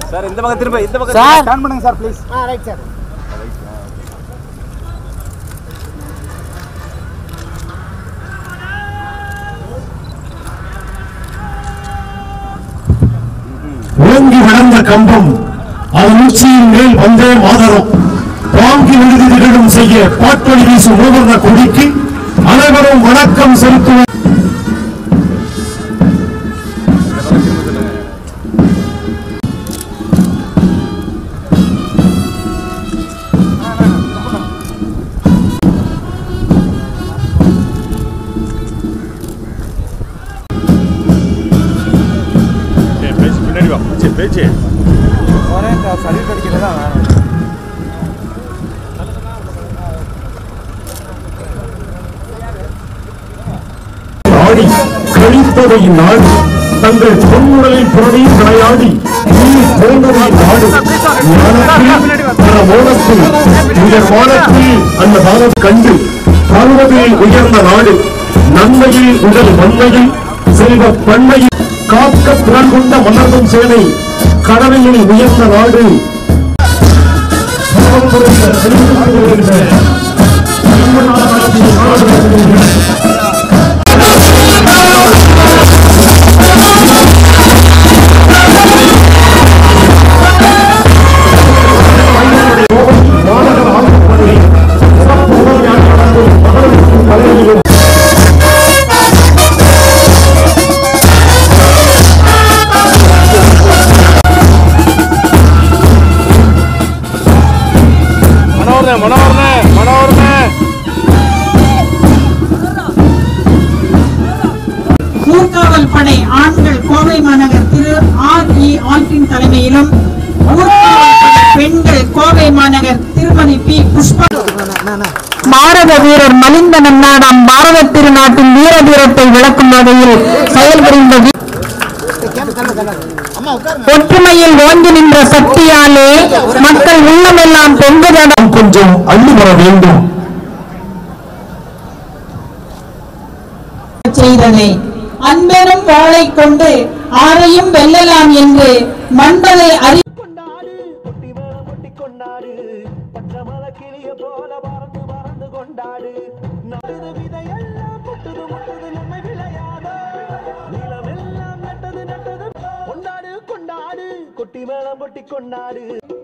Sir இந்த பக்கம் திரும்ப இந்த பக்கம் சார். ஸ்டாண்ட் பண்ணுங்க சார் ப்ளீஸ் ஆ ரைட் சார் ஓங்கி வளர்ந்த கம்பம் அதன் உச்சியின் மேல் வந்தே மாதரம் வாங்கி விடுதி திகழும் செய்ய பாட்டொலி வீசும் மூவர்ண கொடிக்கு அனைவரும் வணக்கம் செலுத்துவது பேச்சு பின்னாடி வா பேச்சு பேச்சு சர்வீஸ் அடிக்கிறதா ஆடி கழித்ததை நாடு தங்கள் பொன்முடலில் புரடி விளையாடி நீர் போன்றதை நாடு ஞானத்தில் பல மோனத்தில் உயர் வானத்தில் அந்த பாவம் கண்டு பருவத்தில் உயர்ந்த நாடு நன்மையில் உடல் மண்மையில் செல்வ பண்ணையில் காக்க திறன் கொண்ட மலர்ந்தும் சேனை கடமையில் உயர்ந்த நாடு செல்வம் கொடுத்த செல்வம் கொடுத்த தமிழ்நாட்டின் நாடு மாநகர ஆளுநர்களை சிறப்பு உதவியாக நடந்தும் மகளிருக்கும் கலைஞர்களும் மனோர்னே மனோர்னே மனோர்னே ஊர்காவல் படை ஆண்கள் கோவை மாநகர் திரு ஆர் இ ஆல்பின் தலைமையிலும் ஊர்காவல் படை பெண்கள் கோவை மாநகர் திருமதி பி புஷ்பா பாரத வீரர் மலிந்த நன்னாடாம் பாரத திருநாட்டின் வீர தீரத்தை விளக்கும் வகையில் செயல்புரிந்த வீ- அம்மா உட்காருங்க ஒற்றுமையில் ஓங்கி நின்ற சக்தியாலே மக்கள் உள்ளமெல்லாம் பொங்குதட நாம் கொஞ்சம் அள்ளி வர வேண்டும் செய்ததை அன்பெனும் வாளை கொண்டு ஆரையும் வெல்லலாம் என்று மண்பதை அறி கொண்டாடு குட்டி மேளம் கொட்டி கொண்டாடு பச்சை மலை கிளிய போல பறந்து பறந்து கொண்டாடு நடுது விதையெல்லாம் முட்டுது முட்டுது நம்மை விளையாத நிலமெல்லாம் நட்டது நட்டது கொண்டாடு கொண்டாடு குட்டி மேளம் கொட்டி கொண்டாடு